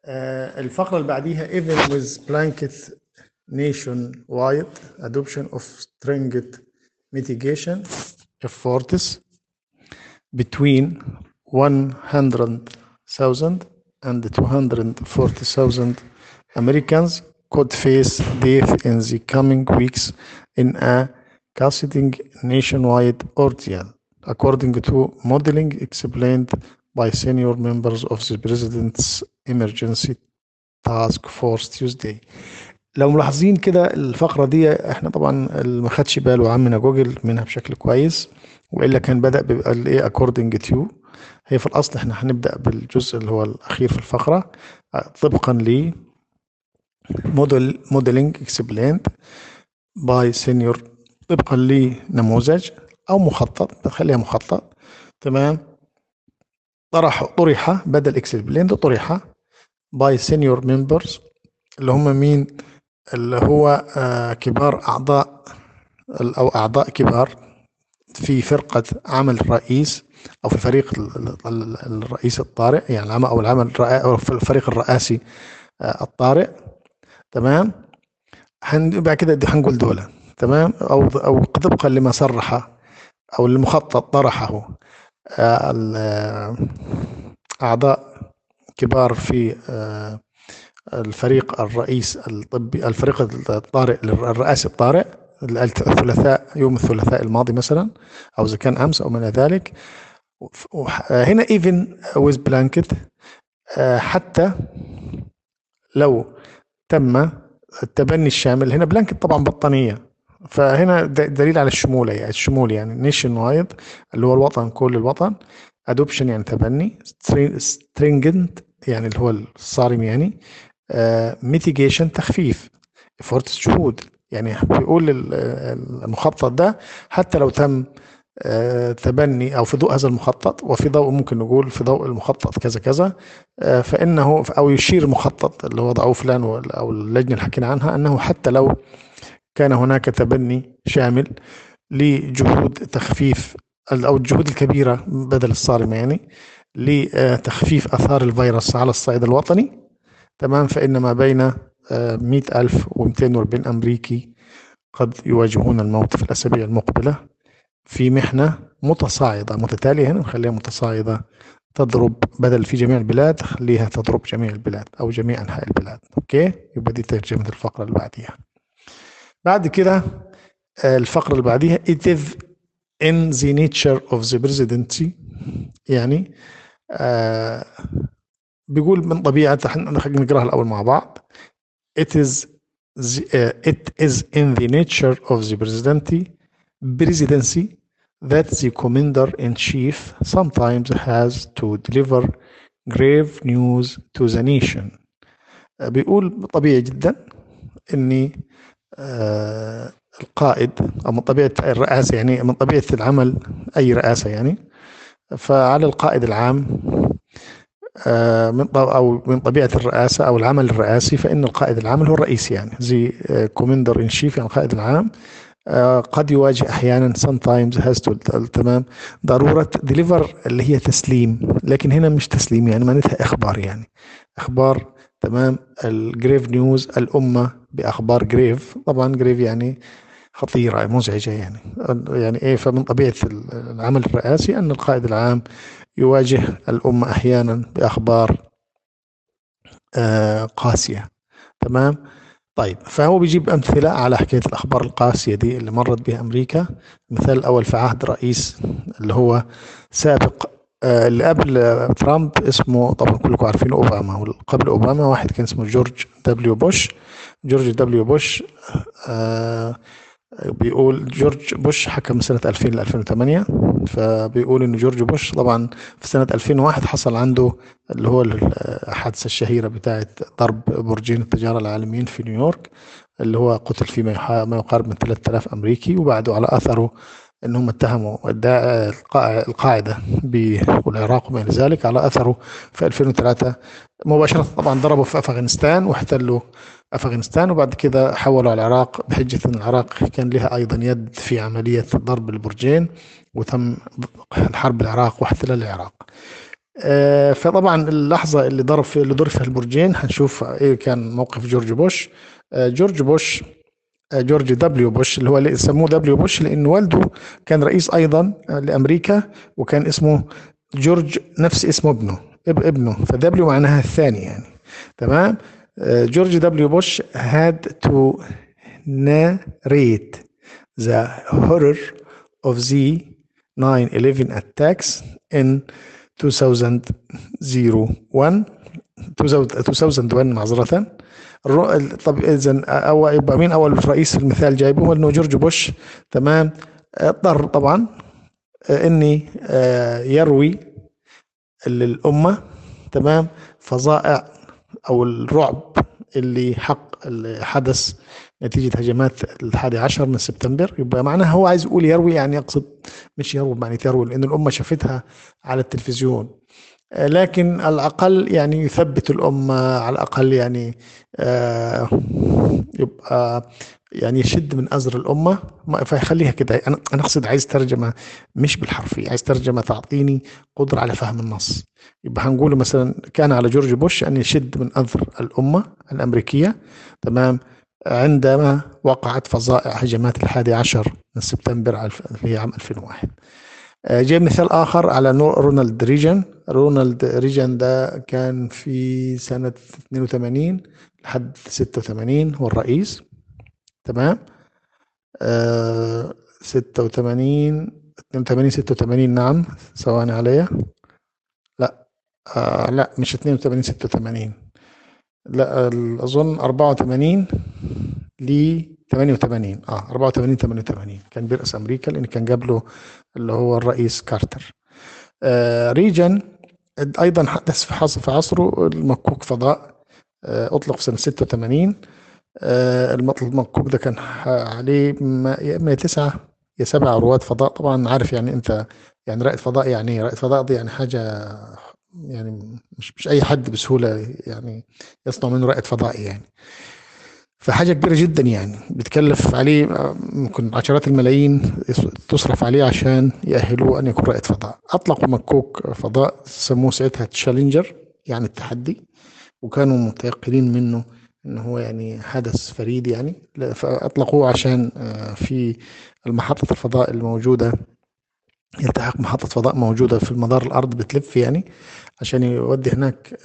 آه، الفقرة اللي بعديها even with blanket nationwide adoption of stringent mitigation efforts between 100,000 and 240,000 Americans could face death in the coming weeks in a cascading nationwide ordeal, according to modeling explained by senior members of the President's Emergency Task Force Tuesday. لو ملاحظين كده الفقرة دي احنا طبعا اللي ما خدش باله عمنا جوجل منها بشكل كويس والا كان بدأ بيبقى الايه according to هي في الاصل احنا هنبدأ بالجزء اللي هو الاخير في الفقرة طبقا ل موديل موديلنج explained by senior طبقا لنموذج او مخطط خليها مخطط تمام طرح طرح بدل اكسبليند طرح باي سينيور ممبرز اللي هم مين اللي هو آه كبار اعضاء او اعضاء كبار في فرقة عمل الرئيس او في فريق الرئيس الطارئ يعني العمل او العمل او في الفريق الرئاسي آه الطارئ تمام بعد كده هنقول دولة تمام او او طبقا لما صرح او المخطط طرحه أعضاء كبار في الفريق الرئيس الطبي الفريق الطارئ الرئاسي الطارئ الثلاثاء يوم الثلاثاء الماضي مثلا أو إذا كان أمس أو ما إلى ذلك هنا even with blanket حتى لو تم التبني الشامل هنا بلانكت طبعا بطانية فهنا دليل على الشمولة يعني الشمول يعني نيشن وايد اللي هو الوطن كل الوطن ادوبشن يعني تبني stringent يعني اللي هو الصارم يعني ميتيجيشن تخفيف efforts جهود يعني بيقول المخطط ده حتى لو تم تبني او في ضوء هذا المخطط وفي ضوء ممكن نقول في ضوء المخطط كذا كذا فانه او يشير المخطط اللي وضعه فلان او اللجنه اللي حكينا عنها انه حتى لو كان هناك تبني شامل لجهود تخفيف او الجهود الكبيره بدل الصارمه يعني لتخفيف اثار الفيروس على الصعيد الوطني تمام فان ما بين 100 ألف و240 أمريكي قد يواجهون الموت في الأسابيع المقبلة في محنة متصاعدة متتالية هنا نخليها متصاعدة تضرب بدل في جميع البلاد خليها تضرب جميع البلاد أو جميع أنحاء البلاد أوكي يبقى دي ترجمة الفقرة اللي بعديها بعد كده الفقرة اللي بعديها it is in the nature of the presidency يعني آه بيقول من طبيعة نقراها الأول مع بعض it is the, uh, it is in the nature of the presidency presidency that the commander in chief sometimes has to deliver grave news to the nation بيقول طبيعي جدا اني آه القائد او من طبيعه الرئاسه يعني من طبيعه العمل اي رئاسه يعني فعلى القائد العام آه من او من طبيعه الرئاسه او العمل الرئاسي فان القائد العام هو الرئيس يعني زي كومندر ان شيف يعني القائد العام آه قد يواجه احيانا sometimes has to تمام ضروره ديليفر اللي هي تسليم لكن هنا مش تسليم يعني معناتها اخبار يعني اخبار تمام الجريف نيوز الامه باخبار جريف طبعا جريف يعني خطيره مزعجه يعني يعني ايه فمن طبيعه العمل الرئاسي ان القائد العام يواجه الامه احيانا باخبار آه قاسيه تمام طيب فهو بيجيب امثله على حكايه الاخبار القاسيه دي اللي مرت بها امريكا المثال الاول في عهد رئيس اللي هو سابق اللي قبل ترامب اسمه طبعا كلكم عارفين اوباما وقبل اوباما واحد كان اسمه جورج دبليو بوش جورج دبليو بوش آه بيقول جورج بوش حكم سنة 2000 ل 2008 فبيقول إن جورج بوش طبعا في سنة 2001 حصل عنده اللي هو الحادثة الشهيرة بتاعة ضرب برجين التجارة العالميين في نيويورك اللي هو قتل فيه ما يقارب من 3000 أمريكي وبعده على أثره انهم اتهموا القاعده والعراق وما الى ذلك على اثره في 2003 مباشره طبعا ضربوا في افغانستان واحتلوا افغانستان وبعد كده حولوا على العراق بحجه ان العراق كان لها ايضا يد في عمليه ضرب البرجين وتم الحرب العراق واحتلال العراق. آه، فطبعا اللحظة اللي ضرب فيها اللي ضرب فيها البرجين هنشوف ايه كان موقف جورج بوش آه، جورج بوش آه، جورج دبليو بوش اللي هو اللي سموه دبليو بوش لأن والده كان رئيس أيضا لأمريكا وكان اسمه جورج نفس اسمه ابنه ابنه فدبليو معناها الثاني يعني تمام جورج دبليو بوش had to narrate the horror of the 9/11 attacks in 2001 2001 معذرة طب اذا أول يبقى مين اول رئيس المثال جايبه هو انه جورج بوش تمام اضطر طبعا اني آه، يروي للامه تمام فظائع او الرعب اللي حق اللي حدث نتيجة هجمات الحادي عشر من سبتمبر يبقى معناها هو عايز يقول يروي يعني يقصد مش يروي بمعنى يروي لأن الأمة شافتها على التلفزيون آه، لكن على الأقل يعني يثبت الأمة على الأقل يعني آه، يبقى يعني يشد من أزر الأمة فيخليها كده أنا أقصد عايز ترجمة مش بالحرفية عايز ترجمة تعطيني قدرة على فهم النص يبقى هنقول مثلا كان على جورج بوش أن يشد من أزر الأمة الأمريكية تمام عندما وقعت فظائع هجمات الحادي عشر من سبتمبر في عام 2001 آه، جاء مثال آخر على رونالد ريجن رونالد ريجن ده كان في سنة 82 لحد 86 هو الرئيس تمام آه 86 82 86 نعم ثواني عليا لا آه لا مش 82 86 لا اظن 84 ل 88 اه 84 88 كان بيرأس امريكا لان كان جاب له اللي هو الرئيس كارتر آه ريجن ايضا حدث في حصر في عصره المكوك فضاء آه اطلق سنه 86 آه المكوك ده كان عليه يا اما تسعه يا سبع رواد فضاء طبعا عارف يعني انت يعني رائد فضاء يعني رائد فضاء دي يعني حاجه يعني مش مش اي حد بسهوله يعني يصنع منه رائد فضائي يعني فحاجه كبيره جدا يعني بتكلف عليه ممكن عشرات الملايين تصرف عليه عشان يأهلوه ان يكون رائد فضاء اطلقوا مكوك فضاء سموه ساعتها تشالنجر يعني التحدي وكانوا متيقنين منه انه هو يعني حدث فريد يعني فاطلقوه عشان آه، في المحطه الفضاء الموجوده يلتحق محطة فضاء موجودة في المدار الأرض بتلف يعني عشان يودي هناك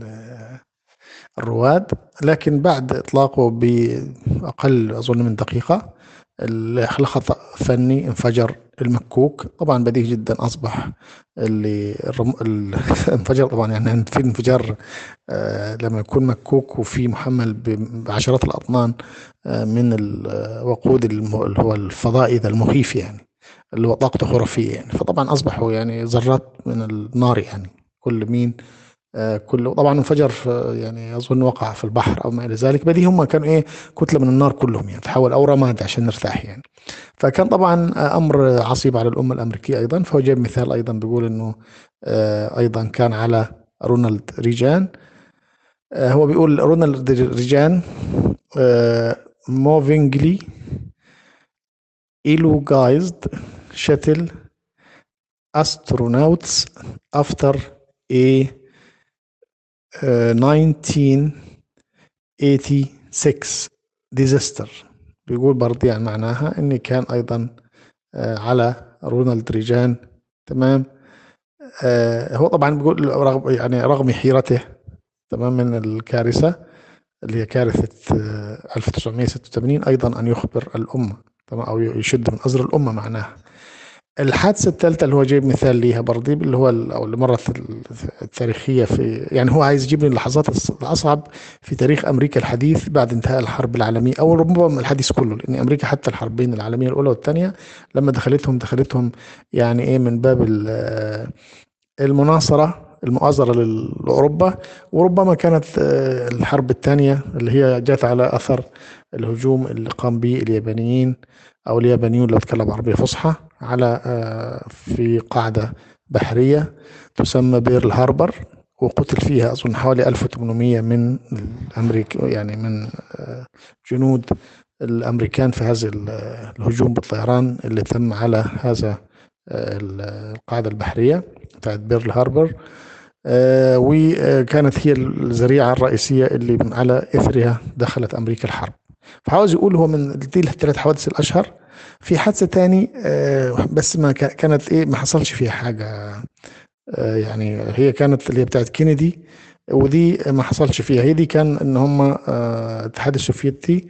الرواد لكن بعد إطلاقه بأقل أظن من دقيقة لخطأ فني انفجر المكوك طبعا بديهي جدا أصبح اللي الرم... انفجر طبعا يعني في انفجار آه لما يكون مكوك وفي محمل بعشرات الأطنان آه من الوقود اللي هو الفضائي ذا المخيف يعني اللي هو طاقته خرافية يعني فطبعا أصبحوا يعني ذرات من النار يعني كل مين آه كل طبعا انفجر يعني اظن وقع في البحر او ما الى ذلك بدي هم كانوا ايه كتله من النار كلهم يعني تحول او رماد عشان نرتاح يعني فكان طبعا امر عصيب على الامه الامريكيه ايضا فهو جايب مثال ايضا بيقول انه آه ايضا كان على رونالد ريجان آه هو بيقول رونالد ريجان موفينجلي elugized shuttle astronauts after a uh, 1986 disaster بيقول برضه يعني معناها ان كان ايضا uh, على رونالد ريجان تمام uh, هو طبعا بيقول رغم يعني رغم حيرته تمام من الكارثه اللي هي كارثه 1986 uh, ايضا ان يخبر الامه طبعا او يشد من ازر الامه معناها الحادثه الثالثه اللي هو جايب مثال ليها برضه اللي هو او المره التاريخيه في يعني هو عايز يجيب لي اللحظات الاصعب في تاريخ امريكا الحديث بعد انتهاء الحرب العالميه او ربما الحديث كله لان امريكا حتى الحربين العالميه الاولى والثانيه لما دخلتهم دخلتهم يعني ايه من باب المناصره المؤازرة لأوروبا وربما كانت آه، الحرب الثانية اللي هي جات على أثر الهجوم اللي قام به اليابانيين أو اليابانيون لو تكلم عربية فصحى على آه، في قاعدة بحرية تسمى بيرل هاربر وقتل فيها أظن حوالي 1800 من الأمريكا يعني من آه، جنود الأمريكان في هذا الهجوم بالطيران اللي تم على هذا القاعدة البحرية بتاعت بيرل هاربر وكانت هي الذريعة الرئيسية اللي من على إثرها دخلت أمريكا الحرب فعاوز يقول هو من دي الثلاث حوادث الأشهر في حادثة تاني بس ما كانت إيه ما حصلش فيها حاجة يعني هي كانت اللي هي بتاعت كينيدي ودي ما حصلش فيها هي دي كان ان هم الاتحاد السوفيتي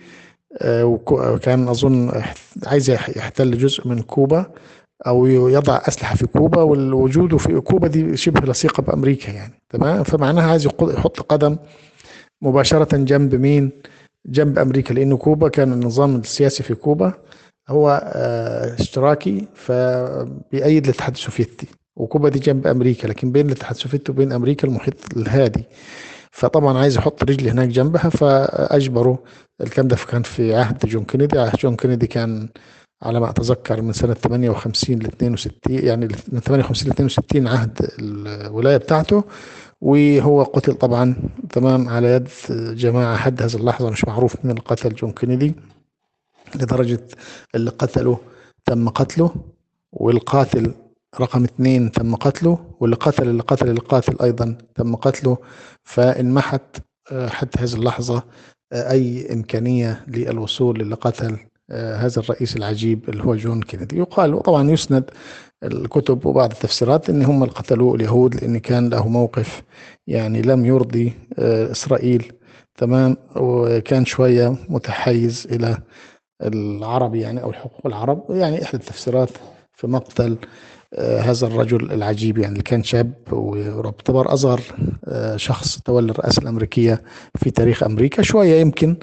وكان اظن عايز يحتل جزء من كوبا او يضع اسلحه في كوبا والوجود في كوبا دي شبه لصيقه بامريكا يعني تمام فمعناها عايز يحط قدم مباشره جنب مين جنب امريكا لان كوبا كان النظام السياسي في كوبا هو اشتراكي فبيأيد الاتحاد السوفيتي وكوبا دي جنب امريكا لكن بين الاتحاد السوفيتي وبين امريكا المحيط الهادي فطبعا عايز يحط رجلي هناك جنبها فاجبروا الكلام ده كان في عهد جون كينيدي عهد جون كينيدي كان على ما اتذكر من سنه 58 ل 62 يعني من 58 ل 62 عهد الولايه بتاعته وهو قتل طبعا تمام على يد جماعه حد هذه اللحظه مش معروف من اللي قتل جون كينيدي لدرجه اللي قتله تم قتله والقاتل رقم اثنين تم قتله واللي قتل اللي قتل اللي قاتل ايضا تم قتله فانمحت حتى هذه اللحظه اي امكانيه للوصول للي قتل هذا الرئيس العجيب اللي هو جون كينيدي يقال وطبعا يسند الكتب وبعض التفسيرات ان هم اللي قتلوه اليهود لان كان له موقف يعني لم يرضي اسرائيل تمام وكان شويه متحيز الى العرب يعني او حقوق العرب يعني احدى التفسيرات في مقتل هذا الرجل العجيب يعني اللي كان شاب ويعتبر اصغر شخص تولى الرئاسه الامريكيه في تاريخ امريكا شويه يمكن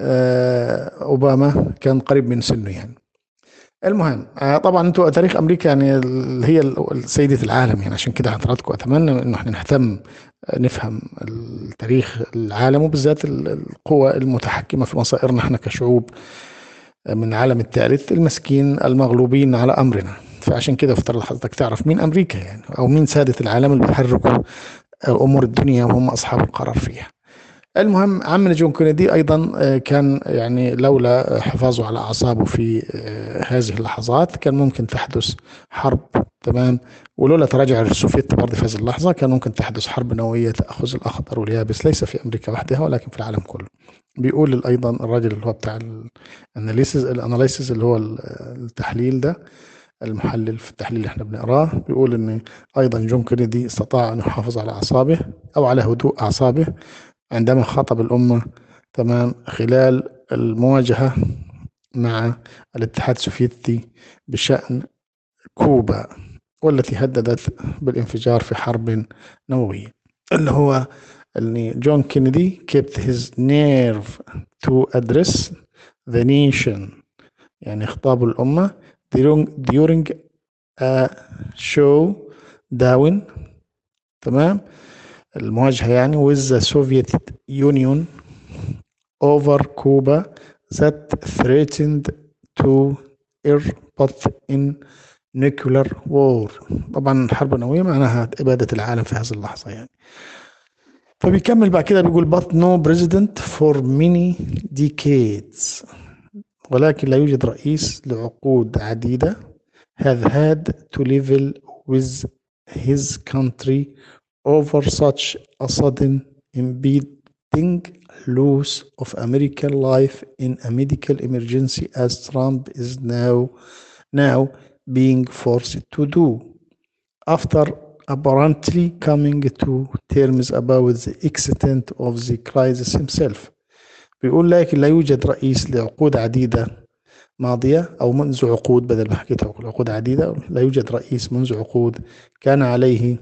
اوباما كان قريب من سنه يعني المهم طبعا انتوا تاريخ امريكا يعني هي سيده العالم يعني عشان كده حضراتكم اتمنى انه احنا نهتم نفهم التاريخ العالم وبالذات القوى المتحكمه في مصائرنا احنا كشعوب من العالم الثالث المسكين المغلوبين على امرنا فعشان كده افترض حضرتك تعرف مين امريكا يعني او مين ساده العالم اللي بيحركوا امور الدنيا وهم اصحاب القرار فيها. المهم عمنا جون كينيدي ايضا كان يعني لولا حفاظه على اعصابه في هذه اللحظات كان ممكن تحدث حرب تمام ولولا تراجع السوفيت برضه في هذه اللحظه كان ممكن تحدث حرب نوويه تاخذ الاخضر واليابس ليس في امريكا وحدها ولكن في العالم كله. بيقول ايضا الراجل اللي هو بتاع الاناليسيز الاناليسيز اللي هو التحليل ده المحلل في التحليل اللي احنا بنقراه بيقول ان ايضا جون كينيدي استطاع ان يحافظ على اعصابه او على هدوء اعصابه عندما خاطب الامه تمام خلال المواجهه مع الاتحاد السوفيتي بشان كوبا والتي هددت بالانفجار في حرب نوويه اللي هو ان جون كينيدي kept his nerve to address the nation يعني خطاب الامه during, during a show down تمام المواجهة يعني with the Soviet Union over Cuba that threatened to erupt in nuclear war طبعا الحرب النووية معناها إبادة العالم في هذه اللحظة يعني فبيكمل بعد كده بيقول but no president for many decades ولكن لا يوجد رئيس لعقود عديدة have had to level with his country over such a sudden impending loss of American life in a medical emergency as Trump is now now being forced to do after apparently coming to terms about the extent of the crisis himself بيقول لكن لا يوجد رئيس لعقود عديدة ماضية أو منذ عقود بدل ما حكيت عقود عديدة لا يوجد رئيس منذ عقود كان عليه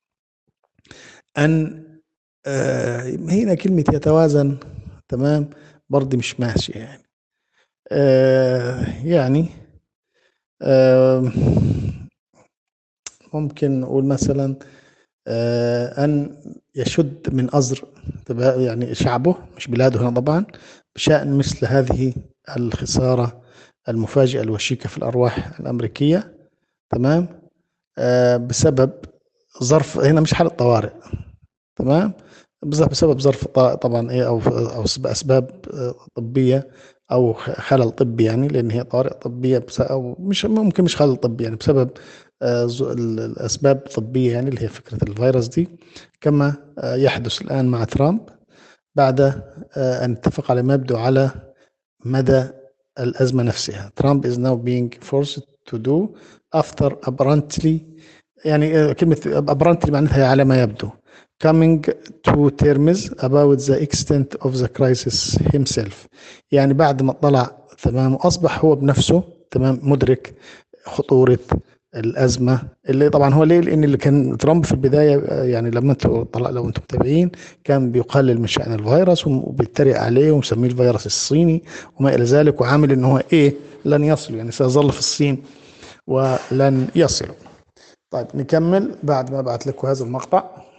أن آه هنا كلمة يتوازن تمام برضه مش ماشية يعني آه يعني آه ممكن نقول مثلا آه أن يشد من أزر يعني شعبه مش بلاده هنا طبعا بشأن مثل هذه الخسارة المفاجئة الوشيكة في الأرواح الأمريكية تمام آه بسبب ظرف هنا مش حالة طوارئ تمام بسبب ظرف طبعا ايه او او اسباب طبيه او خلل طبي يعني لان هي طوارئ طبيه او مش ممكن مش خلل طبي يعني بسبب آه، الأسباب الطبية يعني اللي هي فكرة الفيروس دي كما آه، يحدث الآن مع ترامب بعد أن اتفق على ما يبدو على مدى الأزمة نفسها ترامب is now being forced to do after apparently يعني كلمة apparently معناتها على ما يبدو coming to terms about the extent of the crisis himself يعني بعد ما طلع تمام واصبح هو بنفسه تمام مدرك خطوره الازمه اللي طبعا هو ليه لان اللي كان ترامب في البدايه يعني لما انتم طلع لو انتم متابعين كان بيقلل من شان الفيروس وبيتريق عليه ومسميه الفيروس الصيني وما الى ذلك وعامل ان هو ايه لن يصل يعني سيظل في الصين ولن يصل طيب نكمل بعد ما بعت لكم هذا المقطع